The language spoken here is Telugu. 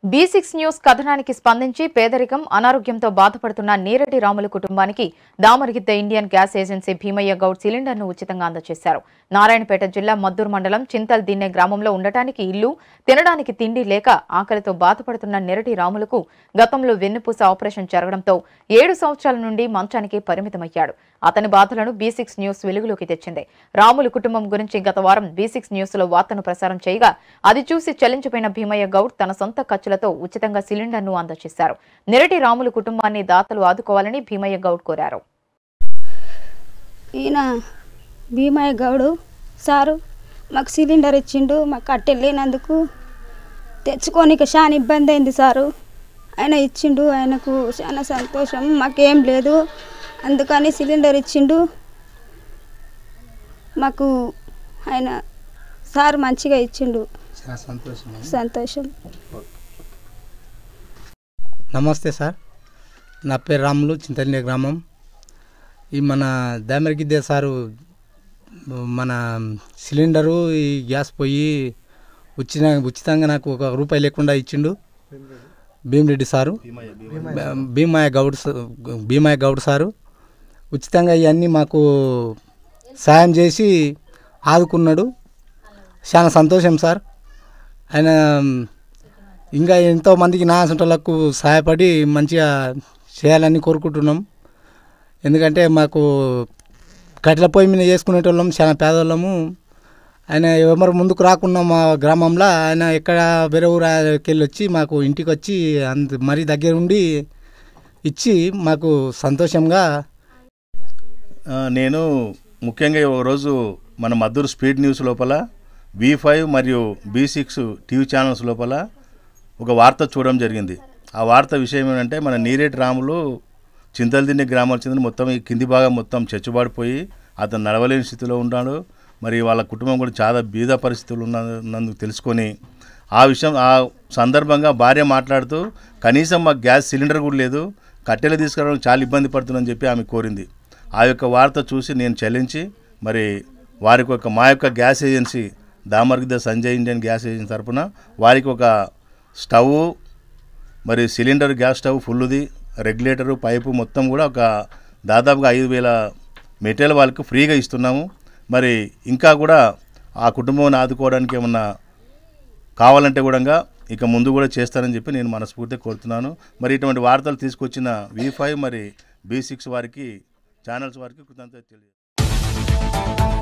బీ సిక్స్ న్యూస్ కథనానికి స్పందించి పేదరికం అనారోగ్యంతో బాధపడుతున్న నీరటి రాములు కుటుంబానికి Damaragidda Indian gas agency Bheemaiah Goud సిలిండర్ను ఉచితంగా అందజేశారు నారాయణపేట జిల్లా మద్దూరు మండలం చింతల్ దిన్నె గ్రామంలో ఉండటానికి ఇల్లు తినడానికి తిండి లేక ఆకలితో బాధపడుతున్న నిరటి రాములకు గతంలో వెన్నుపూస ఆపరేషన్ జరగడంతో ఏడు సంవత్సరాల నుండి మంచానికి పరిమితమయ్యాడు అతని బాధలను బీ సిక్స్ న్యూస్ వెలుగులోకి తెచ్చింది రాములు కుటుంబం గురించి గత వారం బీ సిక్స్ న్యూస్ లో వార్తను ప్రసారం చేయగా అది చూసి చలించిపోయిన భీమయ్య గౌడ్ తన సొంత ఖర్చులతో ఉచితంగా సిలిండర్ను అందజేశారు నిరటి రాములు కుటుంబాన్ని దాతలు ఆదుకోవాలని భీమయ్య గౌడ్ కోరారు ఈయన భీమయ్య గౌడు సారు మాకు సిలిండర్ ఇచ్చిండు మాకు కట్టెలు లేనందుకు తెచ్చుకోనికి చాలా ఇబ్బంది అయింది సారు ఆయన ఇచ్చిండు ఆయనకు చాలా సంతోషం మాకేం లేదు అందుకని సిలిండర్ ఇచ్చిండు మాకు ఆయన సార్ మంచిగా ఇచ్చిండు చాలా సంతోషం సంతోషం నమస్తే సార్ నా పేరు రాములు చింతల్లి గ్రామం ఈ మన దామరిగిద్దే సారు మన సిలిండరు ఈ గ్యాస్ పొయ్యి ఉచిత ఉచితంగా నాకు ఒక రూపాయి లేకుండా ఇచ్చిండు భీమిరెడ్డి సారు భీమయ్య గౌడ్ స- భీమయ్య గౌడ్ సారు ఉచితంగా ఇవన్నీ మాకు సాయం చేసి ఆదుకున్నాడు చాలా సంతోషం సార్ ఆయన ఇంకా ఎంతో మందికి నా సొంతలకు సహాయపడి మంచిగా చేయాలని కోరుకుంటున్నాం ఎందుకంటే మాకు కట్టెల పొయ్యి మీద చేసుకునేటోళ్ళం చాలా పేదోళ్ళము ఆయన ఎవరు ముందుకు రాకున్నా మా గ్రామంలో ఆయన ఎక్కడ వేరే ఊరికి వెళ్ళి వచ్చి మాకు ఇంటికి వచ్చి అంత మరీ దగ్గర ఉండి ఇచ్చి మాకు సంతోషంగా ఆ, నేను ముఖ్యంగా ఒకరోజు మన మద్దూరు స్పీడ్ న్యూస్ లోపల వి ఫైవ్ మరియు బి సిక్స్ టీవీ ఛానల్స్ లోపల ఒక వార్త చూడడం జరిగింది ఆ వార్త విషయం ఏంటంటే మన నీరేటి రాములు చింతలదిన్నె గ్రామానికి చెందిన మొత్తం ఈ కింది భాగం మొత్తం చచ్చుబాడిపోయి అతను నడవలేని స్థితిలో ఉన్నాడు మరి వాళ్ళ కుటుంబం కూడా చాలా బీద పరిస్థితులు ఉన్నందుకు తెలుసుకొని ఆ విషయం ఆ సందర్భంగా భార్య మాట్లాడుతూ కనీసం మాకు గ్యాస్ సిలిండర్ కూడా లేదు కట్టెలు తీసుకురావడానికి చాలా ఇబ్బంది పడుతుందని చెప్పి ఆమె కోరింది ఆ యొక్క వార్త చూసి నేను చెల్లించి మరి వారికి ఒక మా యొక్క gas agency Damaragidda Sanjay Indian gas agency తరపున వారికి ఒక స్టవ్ మరి సిలిండర్ గ్యాస్ స్టవ్ ఫుల్ది రెగ్యులేటరు పైపు మొత్తం కూడా ఒక దాదాపుగా ఐదు వేల మెటీరియల్ వాళ్ళకి ఫ్రీగా ఇస్తున్నాము మరి ఇంకా కూడా ఆ కుటుంబాన్ని ఆదుకోవడానికి ఏమన్నా కావాలంటే కూడా ఇక ముందు కూడా చేస్తానని చెప్పి నేను మనస్ఫూర్తిగా కోరుతున్నాను మరి ఇటువంటి వార్తలు తీసుకొచ్చిన వి ఫైవ్ మరి బి సిక్స్ వారికి ఛానల్స్ వారికి కృతజ్ఞత తెలియదు